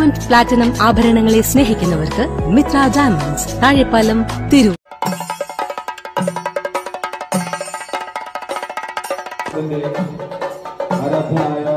diamond platinum ആഭരണങ്ങളെ സ്നേഹിക്കുന്നവർക്ക് Mitra diamonds Thazhepalam തിരു ആരാധനായ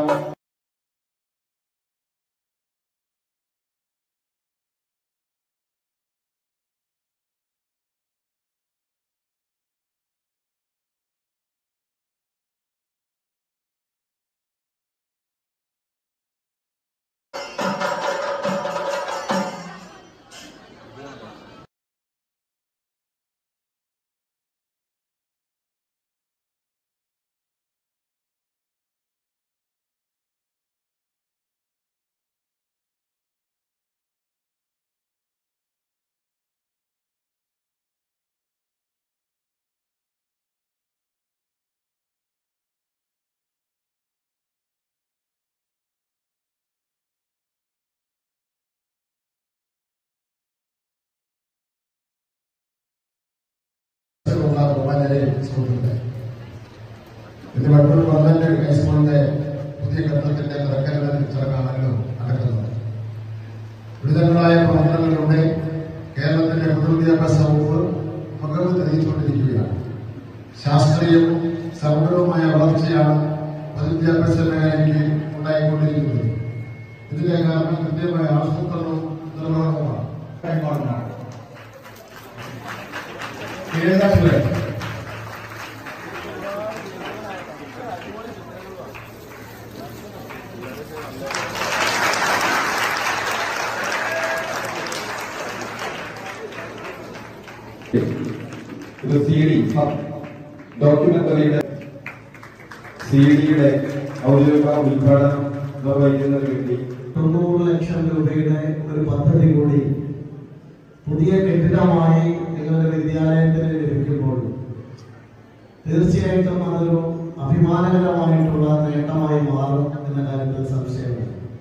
ഉള്ള ബഹുമാനരെ സുഹൃത്തുക്കളെ ഇത് വട്ടൂർ ഗവൺമെന്റ് ഹൈസ്കൂളിന്റെ പുതിയ കെട്ടിടത്തിന്റെ തിരക്കലുകൾ ചടങ്ങാണല്ലോ നടക്കുന്നത് വിവിധങ്ങളായ പ്രവർത്തനങ്ങളിലൂടെ കേരളത്തിന്റെ പൊതുവിദ്യാഭ്യാസ വകുപ്പ് മികവ് തെളിയിച്ചുകൊണ്ടിരിക്കുകയാണ് ശാസ്ത്രീയവും സമഗ്രവുമായ വളർച്ചയാണ് പൊതുവിദ്യാഭ്യാസ മേഖലയ്ക്ക് ഉണ്ടായിക്കൊണ്ടിരിക്കുന്നത് ഇതിന്റെ കാരണം കൃത്യമായ ആസൂത്രണവും നിർവഹണവുമാണ് കൈമാറുന്നതാണ് ഏതാണ്ട് ഇത് സി ഡി ഡോക്യുമെന്ററിയുടെ സി ഡിയുടെ ഔദ്യോഗിക ഉദ്ഘാടനം നിർവഹിക്കുന്ന വ്യക്തി തൊണ്ണൂറ് ലക്ഷം രൂപയുടെ ഒരു പദ്ധതി കൂടി പുതിയ കെട്ടിടമായി നിങ്ങളുടെ വിദ്യാലയത്തിന് ലഭിക്കുമ്പോൾ തീർച്ചയായിട്ടും അതൊരു അഭിമാനകരമായിട്ടുള്ള നേട്ടമായി മാറും എന്ന കാര്യത്തിൽ സംശയമില്ല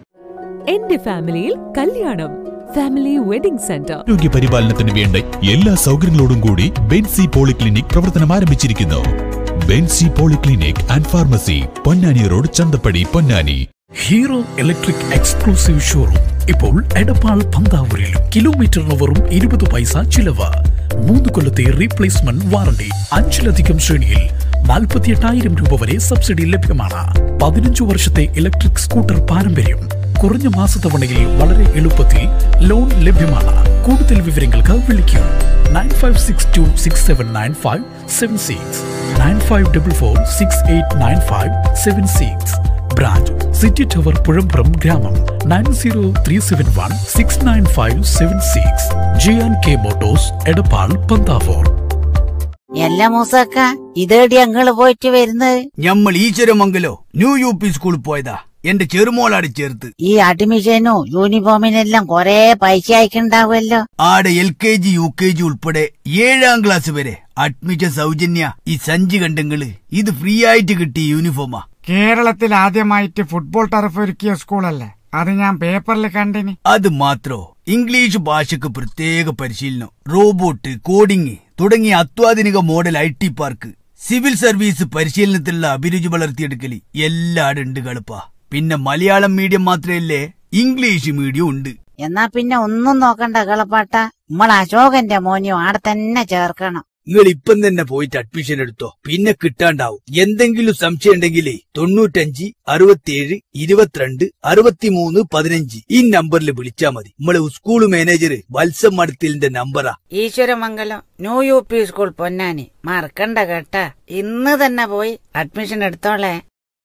എന്റെ ഫാമിലിയിൽ കല്യാണം ഫാമിലി വെഡിംഗ് സെന്റർ ആരോഗ്യ പരിപാലനത്തിന് വേണ്ട എല്ലാ സൗകര്യങ്ങളോടും കൂടി ബെൻസി പോളിക്ലിനിക് പ്രവർത്തനം ആരംഭിച്ചിരിക്കുന്നു Benzy polyclinic and pharmacy Ponnani road Chanthappadi Ponnani Hero electric exclusive showroom ഇപ്പോൾ എടപ്പാൾ പന്താവൂരിലും കിലോമീറ്ററിന് വെറും ഇരുപത് പൈസ ചിലവ് മൂന്ന് കൊല്ലത്തെ റീപ്ലേസ്മെന്റ് വാറണ്ടി അഞ്ചിലധികം ശ്രേണിയിൽ നാൽപ്പത്തിയെട്ടായിരം രൂപ വരെ സബ്സിഡി ലഭ്യമാണ് പതിനഞ്ചു വർഷത്തെ ഇലക്ട്രിക് സ്കൂട്ടർ പാരമ്പര്യം കുറഞ്ഞ മാസത്തവണയിൽ വളരെ എളുപ്പത്തിൽ ലോൺ ലഭ്യമാണ് കൂടുതൽ വിവരങ്ങൾക്ക് വിളിക്കൂ nine five six two six seven nine five seven six nine five double four six eight nine five seven six branch city tower Puzhambram ഗ്രാമം nine zero three seven one six nine five seven six G and K motors Edappal Panthavoor എല്ലാ മൂസക്ക ഇതേടി ഞങ്ങള് പോയിട്ട് വരുന്നത് ഞമ്മൾ ഈശ്വരമംഗലോ new U P സ്കൂളിൽ പോയതാ എന്റെ ചെറുമോളാട് ചേർത്ത് ഈ അഡ്മിഷനും യൂണിഫോമിനെല്ലാം കൊറേ പൈസ അയക്കുണ്ടാവുമല്ലോ ആടെ L K G U K G ഉൾപ്പെടെ ഏഴാം ക്ലാസ് വരെ അഡ്മിഷൻ സൗജന്യ ഈ സഞ്ചി കണ്ടെങ്കില് ഇത് ഫ്രീ ആയിട്ട് കിട്ടിയ യൂണിഫോമാ കേരളത്തിൽ ആദ്യമായിട്ട് ഫുട്ബോൾ ടർഫ് ഒരുക്കിയ സ്കൂളല്ലേ അത് ഞാൻ പേപ്പറിൽ കണ്ടിനി അത് മാത്രോ ഇംഗ്ലീഷ് ഭാഷക്ക് പ്രത്യേക പരിശീലനം റോബോട്ട് കോഡിംഗ് തുടങ്ങിയ അത്യാധുനിക model I T park civil service പരിശീലനത്തിലുള്ള അഭിരുചി വളർത്തിയെടുക്കല് എല്ലാടും ഉണ്ട് കളുപ്പാ പിന്നെ മലയാളം മീഡിയം മാത്രമല്ലേ ഇംഗ്ലീഷ് മീഡിയം ഉണ്ട് എന്നാ പിന്നെ ഒന്നും നോക്കണ്ട കളപ്പാട്ട നമ്മൾ അശോകന്റെ മോനെയും ആടെ തന്നെ ചേർക്കണം നിങ്ങൾ ഇപ്പം തന്നെ പോയിട്ട് അഡ്മിഷൻ എടുത്തോ പിന്നെ കിട്ടാണ്ടാവും എന്തെങ്കിലും സംശയം ഉണ്ടെങ്കിലേ തൊണ്ണൂറ്റഞ്ച് അറുപത്തിയേഴ് ഇരുപത്തിരണ്ട് അറുപത്തിമൂന്ന് പതിനഞ്ച് ഈ നമ്പറിൽ വിളിച്ചാ മതി നമ്മളെ സ്കൂൾ മാനേജർ വത്സം മടത്തിലിന്റെ നമ്പറാ Eswaramangalam new U P school Ponnani മറക്കണ്ട കേട്ടാ ഇന്ന് തന്നെ പോയി അഡ്മിഷൻ എടുത്തോളേ